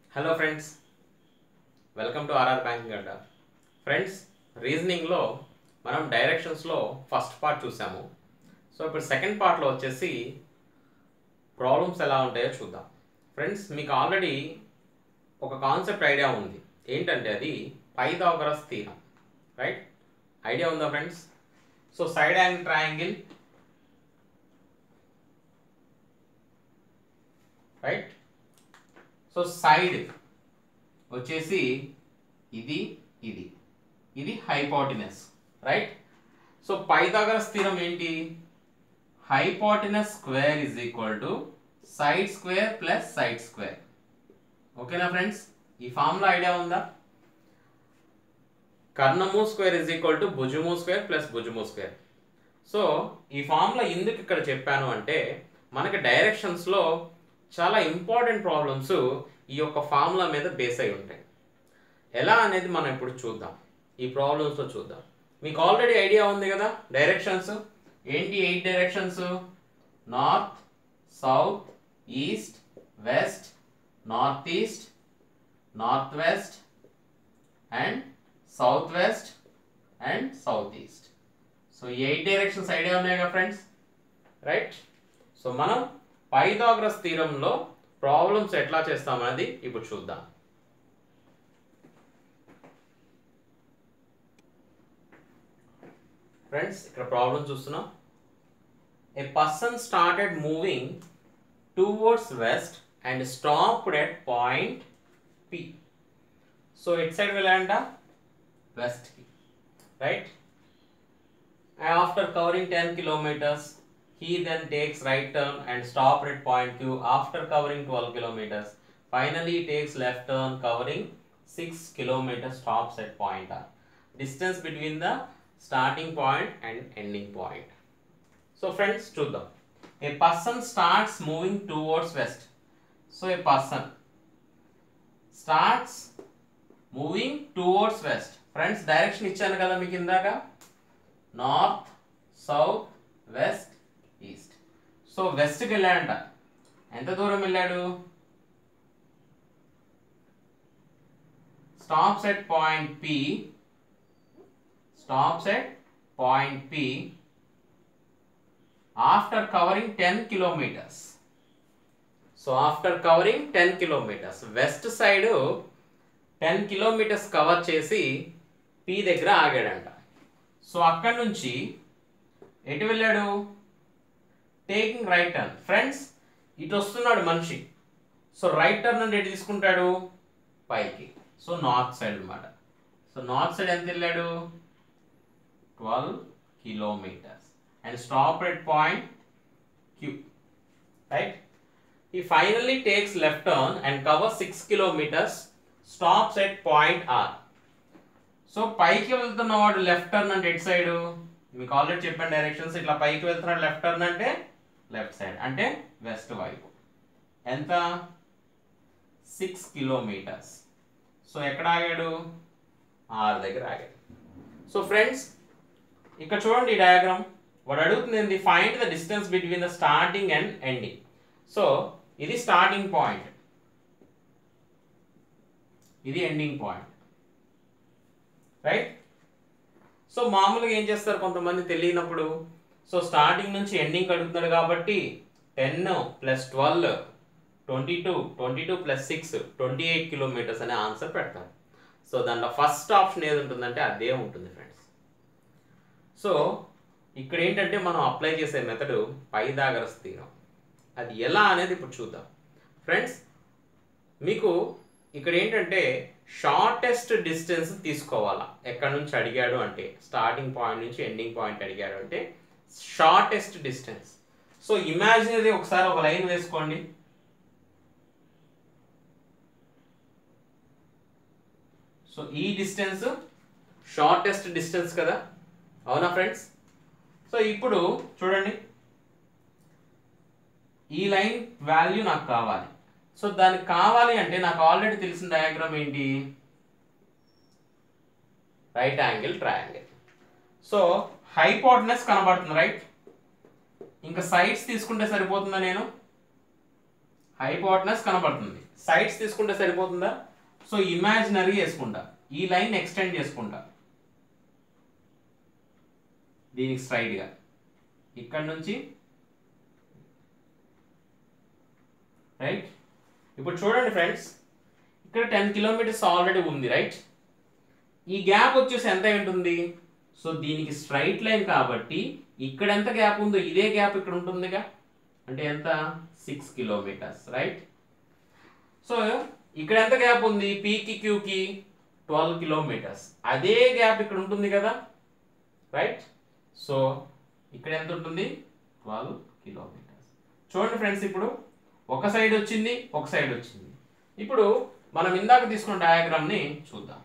Hello friends welcome to RR banking Adda friends రీజనింగ్లో మనం డైరెక్షన్స్లో ఫస్ట్ పార్ట్ చూసాము సో ఇప్పుడు సెకండ్ పార్ట్లో వచ్చేసి ప్రాబ్లమ్స్ ఎలా ఉంటాయో చూద్దాం ఫ్రెండ్స్ మీకు ఆల్రెడీ ఒక కాన్సెప్ట్ ఐడియా ఉంది ఏంటంటే అది పైథాగరస్ థీరం రైట్ ఐడియా ఉందా friends so side angle triangle right so side వచ్చేసి ఇది ఇది ఇది హైపోటినస్ రైట్ సో పైథాగరస్ స్థిరం ఏంటి hypotenuse square is equal to side square plus side square ఓకేనా ఫ్రెండ్స్ ఈ ఫార్ములా ఐడియా ఉందా కర్ణము స్క్వేర్ ఇస్ ఈక్వల్ టు భుజము స్క్వేర్ ప్లస్ భుజము స్క్వేర్ సో ఈ ఫార్ములా ఎందుకు ఇక్కడ చెప్పాను అంటే మనకి డైరెక్షన్స్లో చాలా ఇంపార్టెంట్ ప్రాబ్లమ్స్ ఈ యొక్క ఫార్ములా మీద బేస్ అయి ఉంటాయి ఎలా అనేది మనం ఇప్పుడు చూద్దాం ఈ ప్రాబ్లమ్స్లో చూద్దాం మీకు ఆల్రెడీ ఐడియా ఉంది కదా డైరెక్షన్స్ ఏంటి eight directions north south east west north east north west and south west and south east so eight directions idea ఉన్నాయి కదా ఫ్రెండ్స్ రైట్ సో మనం పైథాగరస్ థీరంలో ప్రాబ్లమ్స్ ఎట్లా చేస్తామనేది ఇప్పుడు చూద్దాం ఫ్రెండ్స్ ఇక్కడ ప్రాబ్లం చూస్తున్నాం a person started moving towards west and stopped at point P so at side వెళ్ళాలంట వెస్ట్కి right after covering 10 kilometers he then takes right turn and stop at point q after covering 12 kilometers finally he takes left turn covering 6 kilometers stops at point r distance between the starting point and ending point so friends చూద్దాం a person starts moving towards west so a person starts moving towards west friends direction ఇచ్చాను కదా మీకు ఇందాక north south west east so వెస్ట్కి వెళ్ళాడంట ఎంత దూరం వెళ్ళాడు stops at point P stops at point P after covering ten kilometres so after covering ten kilometres west side ten kilometres cover చేసి పి దగ్గర ఆగాడంట సో అక్కడి నుంచి ఎటు వెళ్ళాడు టేకింగ్ రైట్ టర్న్ ఫ్రెండ్స్ ఇటు వస్తున్నాడు మనిషి సో రైట్ టర్న్ అంటే ఎటు తీసుకుంటాడు పైకి సో నార్త్ సైడ్ అనమాట సో నార్త్ సైడ్ ఎంత వెళ్ళాడు twelve kilometres and stop at point Q right he finally takes left turn and cover six kilometres stops at point R so పైకి వెళ్తున్నవాడు left turn అంటే ఎటు సైడ్ మీకు already చెప్పాను directions ఇట్లా పైకి వెళ్తున్నాడు లెఫ్ట్ టర్న్ అంటే లెఫ్ట్ సైడ్ అంటే వెస్ట్ వైపు ఎంత సిక్స్ కిలోమీటర్స్ సో ఎక్కడ ఆగాడు ఆరు దగ్గర ఆగాడు సో ఫ్రెండ్స్ ఇక్కడ చూడండి ఈ డయాగ్రామ్ వాడు అడుగుతుంది ఏంది find the distance between the starting and ending so ఇది స్టార్టింగ్ పాయింట్ ఇది ఎండింగ్ పాయింట్ రైట్ సో మామూలుగా ఏం చేస్తారు కొంతమంది తెలియనప్పుడు సో స్టార్టింగ్ నుంచి ఎండింగ్ అడుగుతున్నాడు కాబట్టి ten plus twelve twenty two twenty two plus six twenty eight kilometres అనే ఆన్సర్ పెడతారు సో దాంట్లో ఫస్ట్ ఆప్షన్ ఏది ఉంటుందంటే అదే ఉంటుంది ఫ్రెండ్స్ సో ఇక్కడ ఏంటంటే మనం అప్లై చేసే మెథడ్ పైదాగరస్ స్థిరం అది ఎలా అనేది ఇప్పుడు చూద్దాం ఫ్రెండ్స్ మీకు ఇక్కడ ఏంటంటే షార్టెస్ట్ డిస్టెన్స్ తీసుకోవాలా ఎక్కడి నుంచి అడిగాడు అంటే స్టార్టింగ్ పాయింట్ నుంచి ఎండింగ్ పాయింట్ అడిగాడు అంటే షార్టెస్ట్ డిస్టెన్స్ సో ఇమాజినరీ ఒకసారి ఒక లైన్ వేసుకోండి సో ఈ డిస్టెన్స్ షార్టెస్ట్ డిస్టెన్స్ కదా అవునా ఫ్రెండ్స్ సో ఇప్పుడు చూడండి ఈ లైన్ వాల్యూ నాకు కావాలి సో దానికి కావాలి అంటే నాకు ఆల్రెడీ తెలిసిన డయాగ్రామ్ ఏంటి right angle triangle so hypotenuse కనబడుతుంది రైట్ ఇంకా సైడ్స్ తీసుకుంటే సరిపోతుందా నేను హైపోటనస్ కనబడుతుంది సైడ్స్ తీసుకుంటే సరిపోతుందా సో ఇమాజినరీ వేసుకుంటా ఈ లైన్ ఎక్స్టెండ్ చేసుకుంటా దీనికి స్ట్రైట్గా ఇక్కడ నుంచి రైట్ ఇప్పుడు చూడండి ఫ్రెండ్స్ ఇక్కడ టెన్ కిలోమీటర్స్ ఆల్రెడీ ఉంది రైట్ ఈ గ్యాప్ వచ్చేసి ఎంత ఉంటుంది సో దీనికి స్ట్రైట్ లైన్ కాబట్టి ఇక్కడ ఎంత గ్యాప్ ఉందో ఇదే గ్యాప్ ఇక్కడ ఉంటుందిగా అంటే ఎంత సిక్స్ కిలోమీటర్స్ రైట్ సో ఇక్కడ ఎంత గ్యాప్ ఉంది పీకి క్యూకి ట్వెల్వ్ కిలోమీటర్స్ అదే గ్యాప్ ఇక్కడ ఉంటుంది కదా రైట్ సో ఇక్కడ ఎంత ఉంటుంది ట్వెల్వ్ కిలోమీటర్స్ చూడండి ఫ్రెండ్స్ ఇప్పుడు ఒక సైడ్ వచ్చింది ఒక సైడ్ వచ్చింది ఇప్పుడు మనం ఇందాక తీసుకున్న డయాగ్రామ్ని చూద్దాం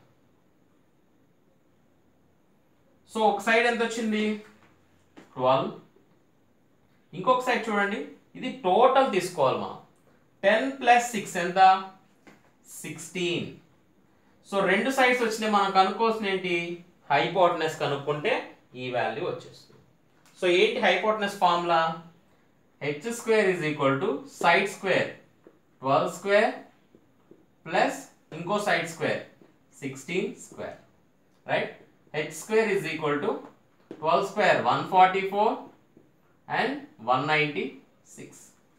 సో ఒక సైడ్ ఎంత వచ్చింది ట్వెల్వ్ ఇంకొక సైడ్ చూడండి ఇది టోటల్ తీసుకోవాలి మనం టెన్ ప్లస్ సిక్స్ ఎంత సిక్స్టీన్ సో రెండు సైడ్స్ వచ్చినాయి మనం కనుక్కోవాల్సిన ఏంటి హైపోటనెస్ కనుక్కుంటే ఈ వాల్యూ వచ్చేస్తుంది సో ఏంటి hypotenuse formula H square is equal to side square twelve square plus ఇంకో side square sixteen square right H square is equal to twelve square one forty four and one ninety six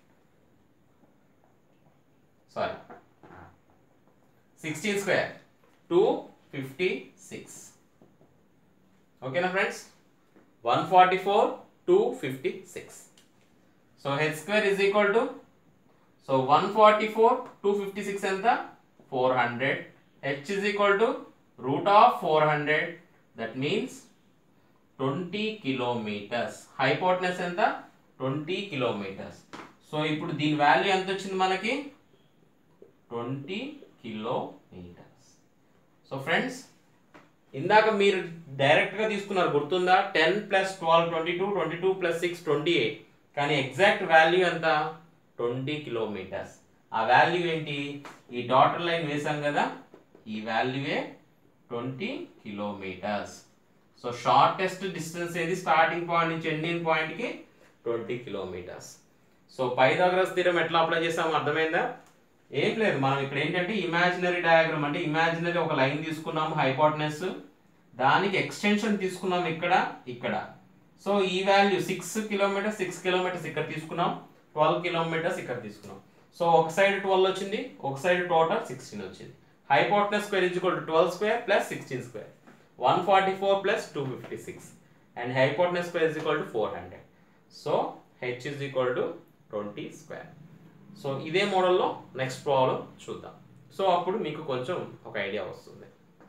sorry sixteen square two fifty six ఓకేనా friends one forty four two fifty six so H square is equal to so one forty four two fifty six ఎంత four hundred H is equal to root of four hundred that means twenty kilometres hypotenuse ఎంత twenty kilometres so ఇప్పుడు దీని value ఎంత వచ్చింది మనకి twenty kilometres so friends ఇందాక మీరు డైరెక్ట్గా తీసుకున్నారు గుర్తుందా ten plus twelve twenty two twenty two plus six twenty eight కానీ ఎగ్జాక్ట్ వాల్యూ ఎంత ట్వంటీ కిలోమీటర్స్ ఆ వాల్యూ ఏంటి ఈ డాటర్ లైన్ వేసాం కదా ఈ వాల్యూవే twenty kilometres so shortest distance ఏది స్టార్టింగ్ పాయింట్ నుంచి ఎండింగ్ పాయింట్కి twenty kilometres so Pythagoras theorem ఎట్లా అప్లై చేసామో అర్థమైందా ఏం లేదు మనం ఇక్కడ ఏంటంటే ఇమాజినరీ డయాగ్రామ్ అంటే ఇమాజినరీ ఒక లైన్ తీసుకున్నాము హైపోటనెస్ దానికి ఎక్స్టెన్షన్ తీసుకున్నాం ఇక్కడ ఇక్కడ సో ఈ value six kilometres six kilometres ఇక్కడ తీసుకున్నాం ట్వెల్వ్ కిలోమీటర్స్ ఇక్కడ తీసుకున్నాం సో ఒక సైడ్ ట్వెల్వ్ వచ్చింది ఒక సైడ్ టోటల్ సిక్స్టీన్ వచ్చింది hypotenuse square is equal to twelve square plus sixteen square one forty four plus two fifty six and hypotenuse square is equal to four hundred so H is equal to twenty square so ఇదే మోడల్లో next problem చూద్దాం so అప్పుడు మీకు కొంచెం ఒక idea వస్తుంది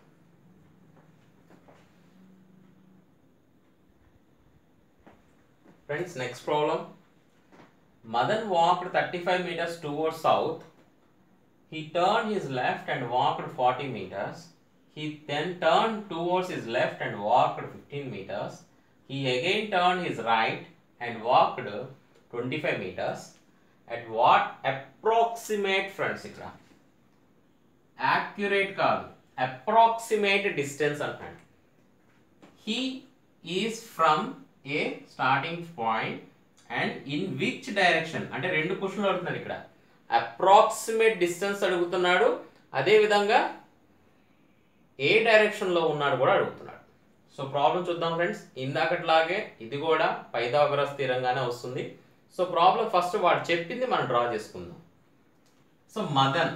friends next problem Madan walked thirty five metres towards south he turned his left and walked 40 meters. He then turned towards his left and walked 15 meters. He again turned his right and walked 25 meters. At what approximate friends ఇక్కడ accurate కాదు approximate distance అంటాడు he is from a starting point and in which direction అంటే రెండు క్వశ్చన్లు అడుగుతున్నాడు ఇక్కడ approximate distance అడుగుతున్నాడు అదే విధంగా ఏ డైరెక్షన్లో ఉన్నాడు కూడా అడుగుతున్నాడు సో ప్రాబ్లం చూద్దాం ఫ్రెండ్స్ ఇందాకట్లాగే ఇది కూడా పైథాగరస్ స్థిరంగానే వస్తుంది సో ప్రాబ్లం ఫస్ట్ వాడు చెప్పింది మనం డ్రా చేసుకుందాం సో మదన్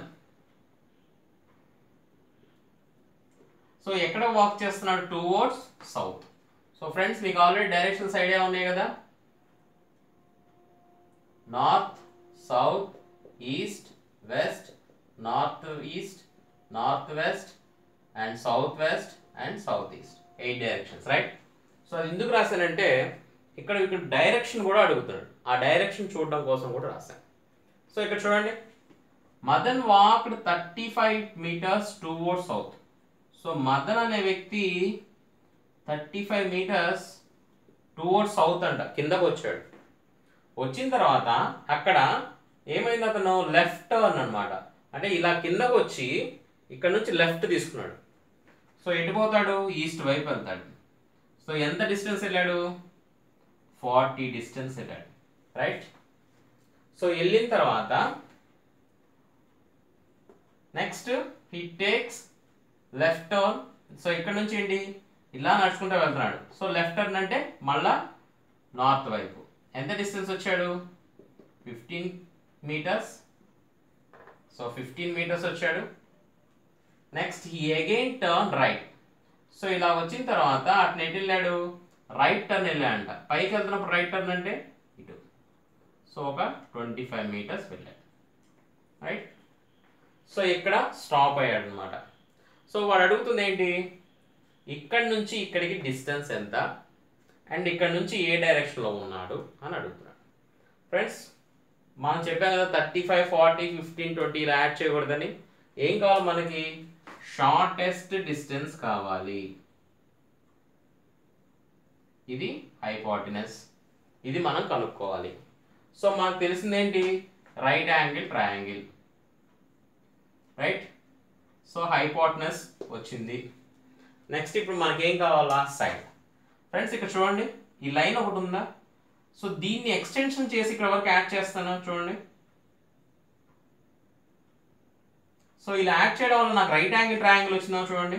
సో ఎక్కడ వాక్ చేస్తున్నాడు టువర్డ్స్ సౌత్ సో ఫ్రెండ్స్ మీకు ఆల్రెడీ డైరెక్షన్స్ ఐడియా ఉన్నాయి కదా north south east west north east north west and south west and south east eight directions right so అది ఎందుకు రాశానంటే ఇక్కడ ఇక్కడ డైరెక్షన్ కూడా అడుగుతున్నాడు ఆ డైరెక్షన్ చూడడం కోసం కూడా రాశాను సో ఇక్కడ చూడండి Madan walked thirty five metres toward south so Madan అనే వ్యక్తి thirty five metres toward south అంట కిందకు వచ్చాడు వచ్చిన తర్వాత అక్కడ ఏమైంది అతను లెఫ్ట్ టర్న్ అనమాట అంటే ఇలా కిందకు వచ్చి ఇక్కడ నుంచి లెఫ్ట్ తీసుకున్నాడు సో ఎటు పోతాడు ఈస్ట్ వైపు వెళ్తాడు సో ఎంత డిస్టెన్స్ వెళ్ళాడు ఫార్టీ డిస్టెన్స్ వెళ్ళాడు రైట్ సో వెళ్ళిన తర్వాత next he takes left turn so ఇక్కడ నుంచి ఏంటి ఇలా నడుచుకుంటూ వెళ్తున్నాడు సో లెఫ్ట్ టర్న్ అంటే మళ్ళా నార్త్ వైపు ఎంత డిస్టెన్స్ వచ్చాడు fifteen metres so fifteen metres వచ్చాడు next he again turn right so ఇలా వచ్చిన తర్వాత అతను ఎటు వెళ్ళాడు రైట్ టర్న్ వెళ్ళాడంట పైకి వెళ్తున్నప్పుడు రైట్ టర్న్ అంటే ఇటు సో ఒక ట్వంటీ ఫైవ్ మీటర్స్ వెళ్ళాడు రైట్ సో ఇక్కడ స్టాప్ అయ్యాడు అనమాట సో వాడు అడుగుతుంది ఏంటి ఇక్కడ నుంచి ఇక్కడికి డిస్టెన్స్ ఎంత అండ్ ఇక్కడ నుంచి ఏ డైరెక్షన్లో ఉన్నాడు అని అడుగుతున్నాడు ఫ్రెండ్స్ మనం చెప్పాం కదా thirty five forty fifteen twenty ఇలా యాడ్ చేయకూడదని ఏం కావాలి మనకి షార్టెస్ట్ డిస్టెన్స్ కావాలి ఇది హైపాటినస్ ఇది మనం కనుక్కోవాలి సో మనకు తెలిసింది ఏంటి right angle triangle right so hypotenuse వచ్చింది నెక్స్ట్ ఇప్పుడు మనకి ఏం కావాలా సైడ్ ఫ్రెండ్స్ ఇక్కడ చూడండి ఈ లైన్ ఒకటి ఉందా సో దీన్ని ఎక్స్టెన్షన్ చేసి ఇక్కడ వరకు యాడ్ చేస్తాను చూడండి సో ఇలా యాడ్ చేయడం వల్ల నాకు రైట్ యాంగిల్ ట్రయాంగిల్ వచ్చిందా చూడండి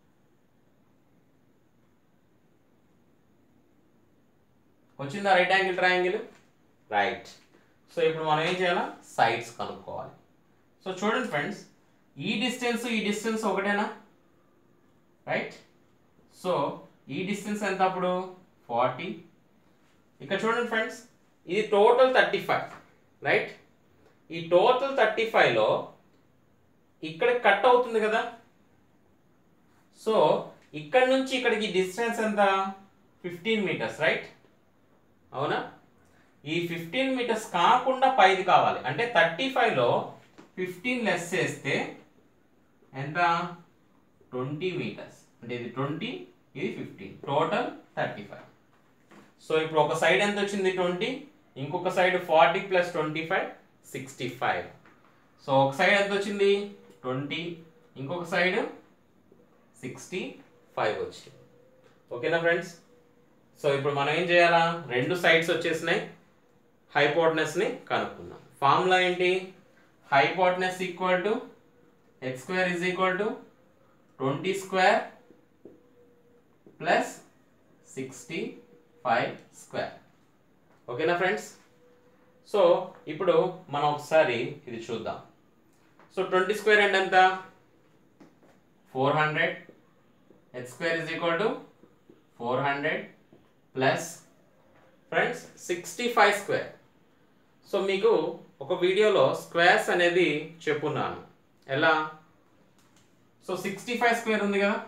వచ్చిందా right angle triangle right so ఇప్పుడు మనం ఏం చేయాలా సైడ్స్ కనుక్కోవాలి సో చూడండి ఫ్రెండ్స్ ఈ డిస్టెన్స్ ఈ డిస్టెన్స్ ఒకటేనా రైట్ సో ఈ డిస్టెన్స్ ఎంత అప్పుడు ఫార్టీ ఇక్కడ చూడండి ఫ్రెండ్స్ ఇది టోటల్ థర్టీ ఫైవ్ రైట్ ఈ టోటల్ థర్టీ ఫైవ్లో ఇక్కడ కట్ అవుతుంది కదా సో ఇక్కడ నుంచి ఇక్కడికి డిస్టెన్స్ ఎంత ఫిఫ్టీన్ మీటర్స్ రైట్ అవునా ఈ ఫిఫ్టీన్ మీటర్స్ కాకుండా పైది కావాలి అంటే థర్టీ ఫైవ్లో ఫిఫ్టీన్ లెస్ చేస్తే ఎంత ట్వంటీ మీటర్స్ అంటే ఇది ట్వంటీ ఇది fifteen total thirty five so ఇప్పుడు ఒక సైడ్ ఎంత వచ్చింది ట్వంటీ ఇంకొక side forty plus twenty five sixty five so ఒక సైడ్ ఎంత వచ్చింది ట్వంటీ ఇంకొక సైడ్ సిక్స్టీ ఫైవ్ వచ్చింది ఓకేనా ఫ్రెండ్స్ సో ఇప్పుడు మనం ఏం చేయాలా రెండు సైడ్స్ వచ్చేసినాయి హైపోటనెస్ని కనుక్కుందాం ఫార్ములా ఏంటి hypotenuse equal to X square is equal to twenty square plus sixty five square ఓకేనా ఫ్రెండ్స్ సో ఇప్పుడు మనం ఒకసారి ఇది చూద్దాం సో ట్వంటీ స్క్వేర్ అంటే ఎంత four hundred H square is equal to four hundred plus friends sixty five square so మీకు ఒక వీడియోలో స్క్వేర్స్ అనేది చెప్పున్నాను ఎలా సో సిక్స్టీ ఫైవ్ స్క్వేర్ ఉంది కదా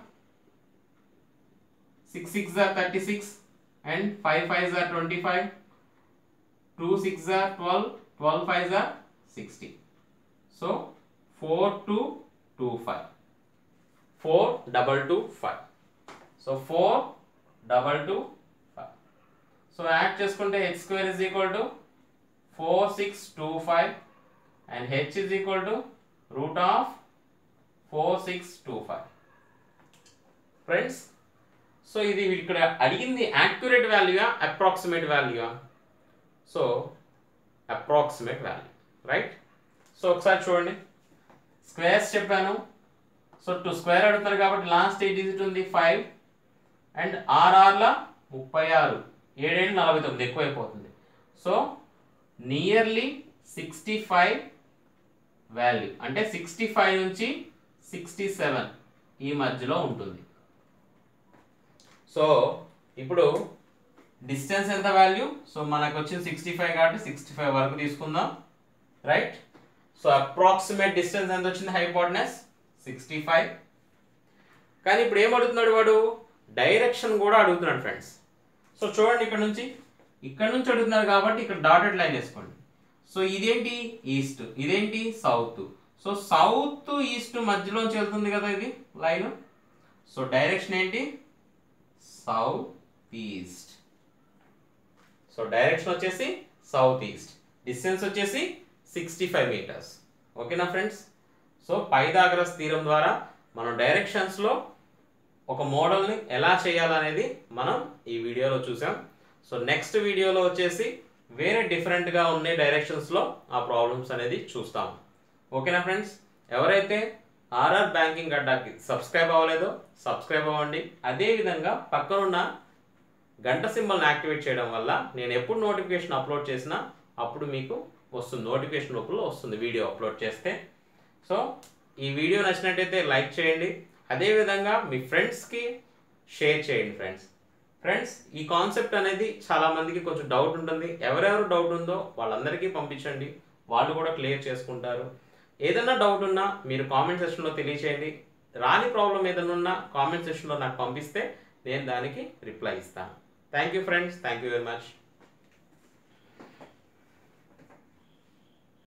six six are thirty six and five five are twenty five two six are twelve twelve five are sixty so four two two five four double two five so four double two five so add చేసుకుంటే H square is equal to four six two five and H is equal to root of four six two five friends so ఇది ఇక్కడ అడిగింది accurate వాల్యూయా approximate వాల్యూయా so approximate value right so ఒకసారి చూడండి squares చెప్పాను so two square అడుగుతారు కాబట్టి లాస్ట్ ఎయిట్ డిజిట్ ఉంది ఫైవ్ అండ్ ఆర్ఆర్ల ముప్పై ఆరు ఏడేళ్ళు నలభై తొమ్మిది ఎక్కువైపోతుంది so nearly sixty five value అంటే సిక్స్టీ ఫైవ్ నుంచి సిక్స్టీ సెవెన్ ఈ మధ్యలో ఉంటుంది సో ఇప్పుడు డిస్టెన్స్ ఎంత వాల్యూ సో మనకు వచ్చింది సిక్స్టీ ఫైవ్ కాబట్టి సిక్స్టీ ఫైవ్ వరకు తీసుకుందాం రైట్ సో అప్రాక్సిమేట్ డిస్టెన్స్ ఎంత వచ్చింది హైపోటనెస్ సిక్స్టీ ఫైవ్ కానీ ఇప్పుడు ఏం అడుగుతున్నాడు వాడు డైరెక్షన్ కూడా అడుగుతున్నాడు ఫ్రెండ్స్ సో చూడండి ఇక్కడ నుంచి ఇక్కడ నుంచి అడుగుతున్నారు కాబట్టి ఇక్కడ డాటెడ్ లైన్ వేసుకోండి సో ఇదేంటి ఈస్ట్ ఇదేంటి సౌత్ సో సౌత్ ఈస్ట్ మధ్యలోంచి వెళ్తుంది కదా ఇది లైన్ సో డైరెక్షన్ ఏంటి సౌత్ ఈస్ట్ సో డైరెక్షన్ వచ్చేసి సౌత్ ఈస్ట్ డిస్టెన్స్ వచ్చేసి సిక్స్టీ ఫైవ్ మీటర్స్ ఓకేనా ఫ్రెండ్స్ సో పైదాగ్రస్ తీరం ద్వారా మనం డైరెక్షన్స్లో ఒక మోడల్ని ఎలా చేయాలనేది మనం ఈ వీడియోలో చూసాం సో నెక్స్ట్ వీడియోలో వచ్చేసి వేరే డిఫరెంట్గా ఉండే డైరెక్షన్స్లో ఆ ప్రాబ్లమ్స్ అనేది చూస్తాం ఓకేనా ఫ్రెండ్స్ ఎవరైతే ఆర్ఆర్ బ్యాంకింగ్ అడ్డాకి సబ్స్క్రైబ్ అవ్వలేదో సబ్స్క్రైబ్ అవ్వండి అదేవిధంగా పక్కనున్న గంట సింబల్ని యాక్టివేట్ చేయడం వల్ల నేను ఎప్పుడు నోటిఫికేషన్ అప్లోడ్ చేసినా అప్పుడు మీకు వస్తుంది నోటిఫికేషన్ రూపంలో వస్తుంది వీడియో అప్లోడ్ చేస్తే సో ఈ వీడియో నచ్చినట్టయితే లైక్ చేయండి అదేవిధంగా మీ ఫ్రెండ్స్కి షేర్ చేయండి ఫ్రెండ్స్ ఫ్రెండ్స్ ఈ కాన్సెప్ట్ అనేది చాలా మందికి కొంచెం డౌట్ ఉంటుంది ఎవరెవరు డౌట్ ఉందో వాళ్ళందరికీ పంపించండి వాళ్ళు కూడా క్లియర్ చేసుకుంటారు ఏదైనా డౌట్ ఉన్నా మీరు కామెంట్ సెక్షన్లో తెలియచేయండి రాని ప్రాబ్లం ఏదైనా ఉన్నా కామెంట్ సెక్షన్లో నాకు పంపిస్తే నేను దానికి రిప్లై ఇస్తాను thank you friends thank you very much